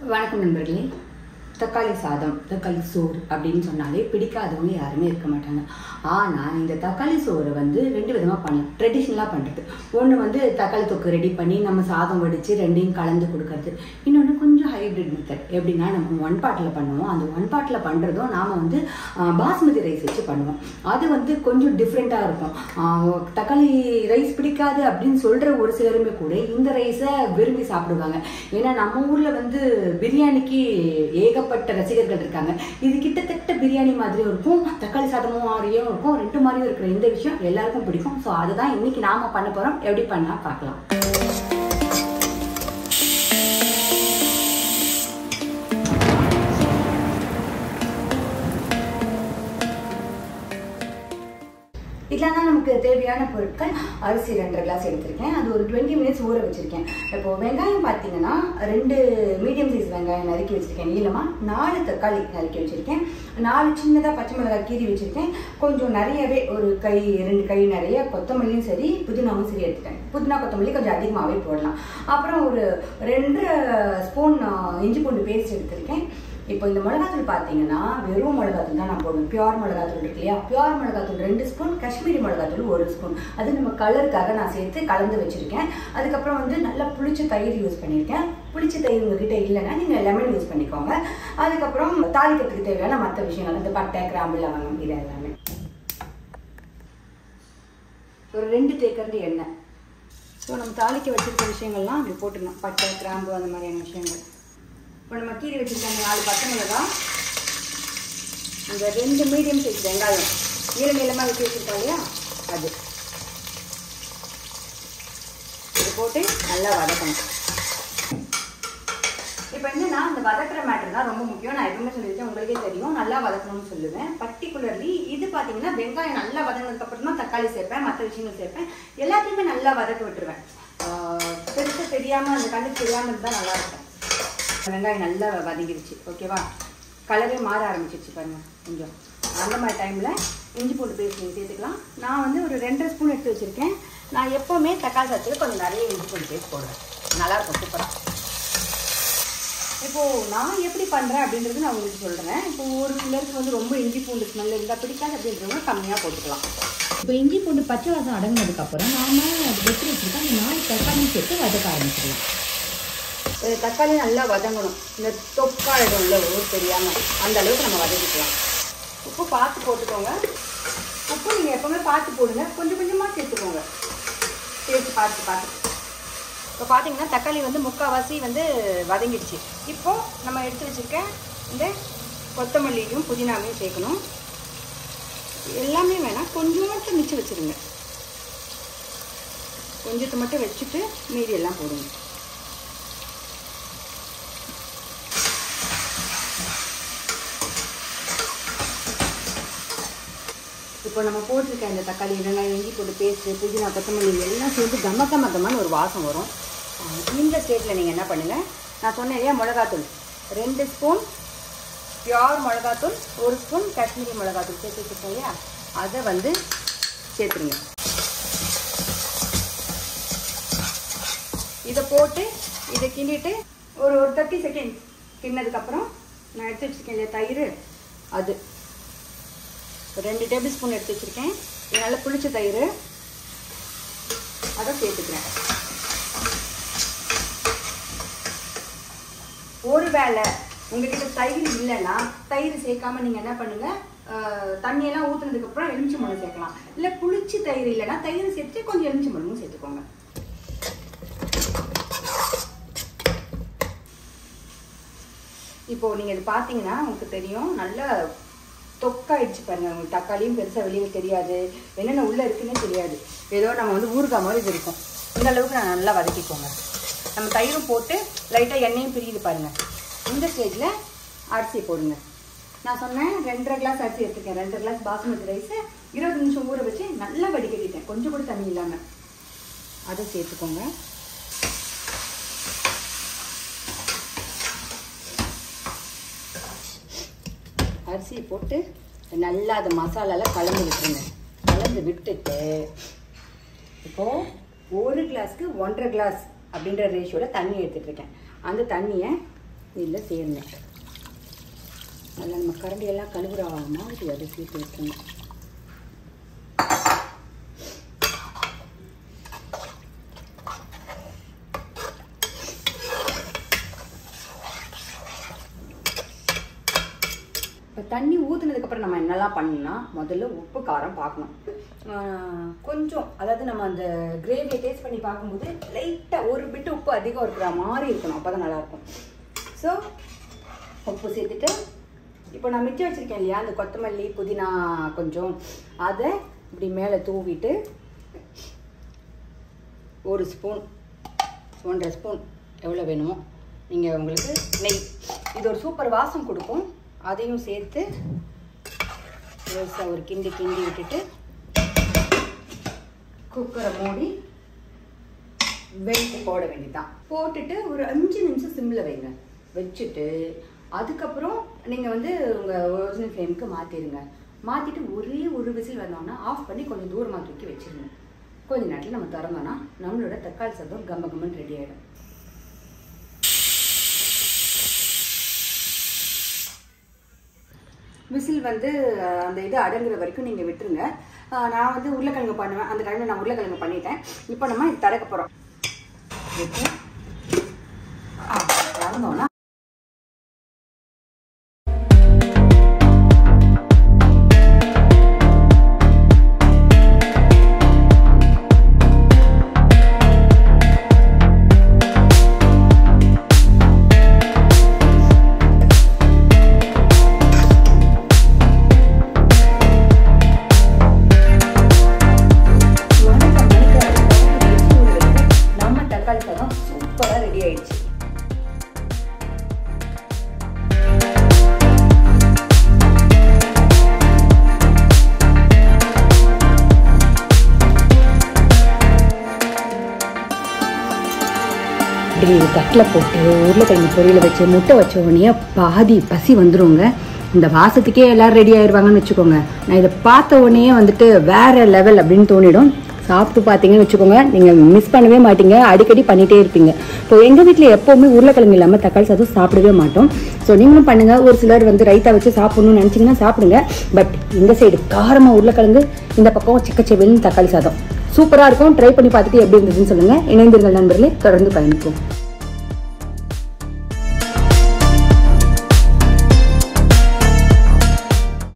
வணக்கம் நண்பர்களே தக்காளி சாதம் தக்காளி சோறு அப்படின்னு சொன்னாலே பிடிக்காதவங்க யாருமே இருக்க மாட்டாங்க ஆனால் இந்த தக்காளி சோறை வந்து ரெண்டு விதமாக பண்ணலாம் ட்ரெடிஷ்னலாக பண்ணுறது ஒன்று வந்து தக்காளி தொக்கு ரெடி பண்ணி நம்ம சாதம் வடித்து ரெண்டையும் கலந்து கொடுக்கறது இன்னொன்று கொஞ்சம் ஹைப்ரிட் மெத்தட் எப்படின்னா நம்ம ஒன் பாட்டில் பண்ணுவோம் அந்த ஒன் பாட்டில் பண்ணுறதும் நாம் வந்து ஆஹ், பாஸ்மதி ரைஸ் வச்சு பண்ணுவோம் அது வந்து கொஞ்சம் டிஃப்ரெண்ட்டாக இருக்கும் ஆஹ், தக்காளி ரைஸ் பிடிக்காது அப்படின்னு சொல்கிற ஒரு சிலருமே கூட இந்த ரைஸை விரும்பி சாப்பிடுவாங்க ஏன்னா நம்ம ஊரில் வந்து பிரியாணிக்கு ஏகப்பட்ட ரசிகர்கள் இருக்காங்க இது கிட்டத்தட்ட பிரியாணி மாதிரியும் இருக்கும் தக்காளி சாதமும் மாதிரியும் இருக்கும் ரெண்டு மாதிரியும் இருக்கிற இந்த விஷயம் எல்லாருக்கும் பிடிக்கும் ஸோ அதுதான் இன்னைக்கு நாம பண்ண போகிறோம் எப்படி பண்ணா பார்க்கலாம் இதெல்லாம் தான் நமக்கு தேவையான பொருட்கள் அரிசி ரெண்டரை கிளாஸ் எடுத்திருக்கேன் அது ஒரு டுவெண்ட்டி மினிட்ஸ் ஊற வச்சிருக்கேன் இப்போ வெங்காயம் பார்த்தீங்கன்னா ரெண்டு மீடியம் சைஸ் வெங்காயம் நறுக்கி வச்சிருக்கேன் நீளமாக நாலு தக்காளி நறுக்கி வச்சிருக்கேன் நாலு சின்னதாக பச்சை மிளகாய் கீறி வச்சிருக்கேன் கொஞ்சம் நிறையவே ஒரு கை ரெண்டு கை நிறைய கொத்தமல்லியும் சரி புதினாவும் சரி எடுத்துட்டேன் புதினா கொத்தமல்லி கொஞ்சம் அதிகமாகவே போடலாம் அப்புறம் ஒரு ரெண்டு ஸ்பூன் இஞ்சி பூண்டு பேஸ்ட் எடுத்திருக்கேன் இப்போ இந்த மிளகாத்தூள் பார்த்தீங்கன்னா வெறும் மிளகாத்தூள் தான் நான் போடுவேன் பியூர் மிளகாத்தூள் இருக்கு இல்லையா பியூர் மிளகாத்தூள் ரெண்டு ஸ்பூன் காஷ்மீரி மிளகாத்தூள் ஒரு ஸ்பூன் அது நம்ம கலருக்காக நான் சேர்த்து கலந்து வச்சிருக்கேன் அதுக்கப்புறம் வந்து நல்லா புளிச்ச தயிர் யூஸ் பண்ணியிருக்கேன் புளிச்ச தயிர் உங்ககிட்ட இல்லைன்னா நீங்கள் லெமன் யூஸ் பண்ணிக்கோங்க அதுக்கப்புறம் தாளிக்கிறதுக்கு தேவையான மற்ற விஷயங்கள் இந்த பட்டை கிராம்பு லவங்கம் இது எல்லாமே ஒரு ரெண்டு தேக்கரண்டி எண்ணெய் ஸோ நம்ம தாளிக்க வச்சிருக்க விஷயங்கள்லாம் அப்படி போட்டுடணும் பட்டை கிராம்பு அந்த மாதிரியான விஷயங்கள் இப்போ நம்ம கீரி வச்சிருக்க நாலு பச்சை மிளகாய் இந்த ரெண்டு மீடியம் சைஸ் வெங்காயம் நீள நீளமாக வெட்டி வச்சிருக்கோம் இல்லையா அது இது போட்டு நல்லா வதக்கணும் இப்போ என்னன்னா இந்த வதக்குற மேட்டர் தான் ரொம்ப முக்கியம் நான் எப்பவுமே சொல்லியிருக்கேன் உங்களுக்கே தெரியும் நல்லா வதக்கணும்னு சொல்லுவேன் பர்டிகுலர்லி இது பார்த்தீங்கன்னா வெங்காயம் நல்லா வதங்கினதுக்கு அப்புறம் தான் தக்காளி சேர்ப்பேன் மற்ற விஷயங்கள் சேர்ப்பேன் எல்லாத்தையுமே நல்லா வதக்க விட்டுருவேன் ஆஹ் பெருசா தெரியாம அந்த கண்டு தெரியாம இருந்தால் நல்லா இருக்கும் வெங்காயம் நல்லா வதங்கிருச்சு ஓகேவா கலரே மாற ஆரம்பிச்சிருச்சு பாருங்க கொஞ்சம் அந்த மாதிரி டைமில் இஞ்சி பூண்டு பேஸ்ட் நீங்கள் சேர்த்துக்கலாம் நான் வந்து ஒரு ரெண்டரை ஸ்பூன் எடுத்து வச்சுருக்கேன் நான் எப்போவுமே தக்காளி சாதத்துக்கு கொஞ்சம் நிறைய இஞ்சி பூண்டு பேஸ்ட் போடுவேன் நல்லாயிருக்கும் சூப்பராக இப்போது நான் எப்படி பண்ணுறேன் அப்படின்றது நான் உங்களுக்கு சொல்கிறேன் இப்போ ஒரு சிலருக்கு வந்து ரொம்ப இஞ்சி பூண்டு ஸ்மெல் இருந்தால் பிடிக்காது அப்படின்றவங்க கம்மியாக போட்டுக்கலாம் இப்போ இஞ்சி பூண்டு பச்சை வாசம் அடங்கினதுக்கப்புறம் நாம அது வெட்டி வச்சுருக்க அந்த நாலு தக்காளி சேர்த்து வதக்க ஆரம்பிச்சிடலாம் இது தக்காளி நல்லா வதங்கணும் இந்த தொக்காயிடும் உள்ள ஊர் தெரியாமல் அந்த அளவுக்கு நம்ம வதக்கிக்கலாம் உப்பு பார்த்து போட்டுக்கோங்க உப்பு நீங்கள் எப்போவுமே பார்த்து போடுங்க கொஞ்சம் கொஞ்சமாக சேர்த்துக்கோங்க சேர்த்து பார்த்து பார்த்து இப்போ பார்த்தீங்கன்னா தக்காளி வந்து முக்கால்வாசி வந்து வதங்கிடுச்சு இப்போ நம்ம எடுத்து வச்சுருக்க இந்த கொத்தமல்லியும் புதினாவையும் சேர்க்கணும் எல்லாமே வேணாம் கொஞ்சம் மட்டும் மிச்சம் வச்சுருங்க கொஞ்சத்தை மட்டும் வச்சுட்டு மீதி எல்லாம் போடுங்க இப்போ நம்ம போட்டிருக்க இந்த தக்காளி வெங்காயம் இஞ்சி போட்டு பேஸ்ட்டு புதினா கொத்தமல்லி எல்லாம் சேர்த்து கம கம கமன்னு ஒரு வாசம் வரும் அஹ் இந்த ஸ்டேட்டில் நீங்கள் என்ன பண்ணுங்கள் நான் சொன்னேன் இல்லையா மிளகாத்தூள் ரெண்டு ஸ்பூன் பியோர் மிளகாத்தூள் ஒரு ஸ்பூன் காஷ்மீரி மிளகாத்தூள் சேர்த்து வச்சுருக்கோம் இல்லையா அதை வந்து சேர்த்துருங்க இதை போட்டு இதை கிண்டிட்டு ஒரு ஒரு தேர்ட்டி செகண்ட் கிண்ணதுக்கப்புறம் நான் எடுத்து வச்சுருக்கேன் இல்லையா தயிர் அது ஒரு ரெண்டு டேபிள் ஸ்பூன் எடுத்து வச்சுருக்கேன் இது நல்லா புளிச்ச தயிர் அதை சேர்த்துக்கிறேன் ஒருவேளை உங்ககிட்ட தயிர் இல்லைன்னா தயிர் சேர்க்காம நீங்கள் என்ன பண்ணுங்க அஹ், தண்ணியெல்லாம் ஊற்றுனதுக்கு அப்புறம் எலுமிச்சை மணம் சேர்க்கலாம் இல்லை புளிச்சு தயிர் இல்லைன்னா தயிர் சேர்த்து கொஞ்சம் எலுமிச்சை மணமும் சேர்த்துக்கோங்க இப்போ நீங்கள் இது பார்த்தீங்கன்னா உங்களுக்கு தெரியும் நல்லா தொக்காயிடுச்சு பாருங்க உங்களுக்கு தக்காளியும் பெருசாக வெளியில் தெரியாது என்னென்ன உள்ளே இருக்குன்னே தெரியாது ஏதோ நம்ம வந்து ஊறுகாய் மாதிரி இது இருக்கும் இந்த அளவுக்கு நான் நல்லா வதக்கிக்கோங்க நம்ம தயிரும் போட்டு லைட்டாக எண்ணெயும் பிரியுது பாருங்க இந்த ஸ்டேஜில் அரிசி போடுங்க நான் சொன்னேன் ரெண்டரை கிளாஸ் அரிசி எடுத்துக்கேன் ரெண்டரை கிளாஸ் பாசுமதி ரைஸை இருபது நிமிஷம் ஊற வச்சு நல்லா வடிகட்டிட்டேன் கொஞ்சம் கூட தண்ணி இல்லாமல் அதை சேர்த்துக்கோங்க அரிசி போட்டு நல்லா அது மசாலாலாம் கலந்து விட்டுருங்க கலந்து விட்டுட்டு இப்போ ஒரு கிளாஸ்க்கு ஒன்றரை கிளாஸ் அப்படின்ற ரேஷியோவில் தண்ணி எடுத்துட்டு இருக்கேன் அந்த தண்ணியை இதில் சேர்ந்தேன் அதில் நம்ம கரண்டியெல்லாம் கழுவுற மாதிரி அதை சேர்த்து வைக்கணும் இப்போ தண்ணி ஊற்றுனதுக்கப்புறம் நம்ம என்னெல்லாம் பண்ணணும்னா முதல்ல உப்பு காரம் பார்க்கணும் ஆஹ் கொஞ்சம் அதாவது நம்ம அந்த கிரேவியை டேஸ்ட் பண்ணி பார்க்கும்போது லைட்டாக ஒரு பிட்டு உப்பு அதிகம் இருக்கிற மாதிரி இருக்கணும் அப்போ தான் நல்லாயிருக்கும் ஸோ உப்பு சேர்த்துட்டு இப்போ நான் மிச்சம் வச்சுருக்கேன் இல்லையா அந்த கொத்தமல்லி புதினா கொஞ்சம் அதை இப்படி மேலே தூவிட்டு ஒரு ஸ்பூன் ஒன்றரை ஸ்பூன் எவ்வளோ வேணுமோ நீங்கள் உங்களுக்கு நெய் இது ஒரு சூப்பர் வாசம் கொடுக்கும் அதையும் சேர்த்து லேசாக ஒரு கிண்டி கிண்டி விட்டுட்டு குக்கரை மூடி வெயிட் போட வேண்டியதுதான் போட்டுட்டு ஒரு அஞ்சு நிமிஷம் சிம்மில் வைங்க வச்சுட்டு அதுக்கப்புறம் நீங்கள் வந்து உங்கள் ஒரிஜினல் ஃப்ளேமுக்கு மாற்றிடுங்க மாற்றிட்டு ஒரே ஒரு விசில் வந்தோன்னா ஆஃப் பண்ணி கொஞ்சம் தூரமாக தூக்கி வச்சிருங்க கொஞ்ச நேரத்தில் நம்ம திறந்தோன்னா நம்மளோட தக்காளி சாதம் கம்ம கம்மன் ரெடி ஆகிடும் விசில் வந்து அஹ், அந்த இது அடங்குற வரைக்கும் நீங்கள் விட்டுருங்க அஹ், நான் வந்து உருளைக்கிழங்கு பண்ணுவேன் அந்த டைமில் நான் உருளைக்கிழங்கு பண்ணிட்டேன் இப்போ நம்ம இது திறக்க போகிறோம் விட்டு ஆ, திறந்தோன்னா மணக்க மணக்க நம்ம தக்காளி சாதம் சூப்பராக ரெடி ஆயிடுச்சு இப்படி இது தட்டில் போட்டு உருளைக்கிழங்கு பொரியலை வச்சு முட்டை வச்ச உடனே பாதி பசி வந்துருங்க இந்த வாசத்துக்கே எல்லாரும் ரெடி ஆயிடுவாங்கன்னு வச்சுக்கோங்க நான் இதை பார்த்த உடனே வந்துட்டு வேற லெவல் அப்படின்னு தோணிடும் சாப்பிட்டு பார்த்தீங்கன்னு வச்சுக்கோங்க நீங்கள் மிஸ் பண்ணவே மாட்டீங்க அடிக்கடி பண்ணிட்டே இருப்பீங்க இப்போ எங்கள் வீட்டில் எப்போவுமே உருளைக்கிழங்கு இல்லாமல் தக்காளி சாதம் சாப்பிடவே மாட்டோம் ஸோ நீங்களும் பண்ணுங்க ஒரு சிலர் வந்து ரைத்தா வச்சு சாப்பிடணும்னு நினச்சிங்கன்னா சாப்பிடுங்க பட் இந்த சைடு காரமாக உருளைக்கிழங்கு இந்த பக்கம் சிக்கச்செவின்னு தக்காளி சாதம் சூப்பராக இருக்கும் ட்ரை பண்ணி பார்த்துட்டு எப்படி இருந்ததுன்னு சொல்லுங்கள் இணைந்திருங்கள் நண்பர்களே தொடர்ந்து பயணிப்போம்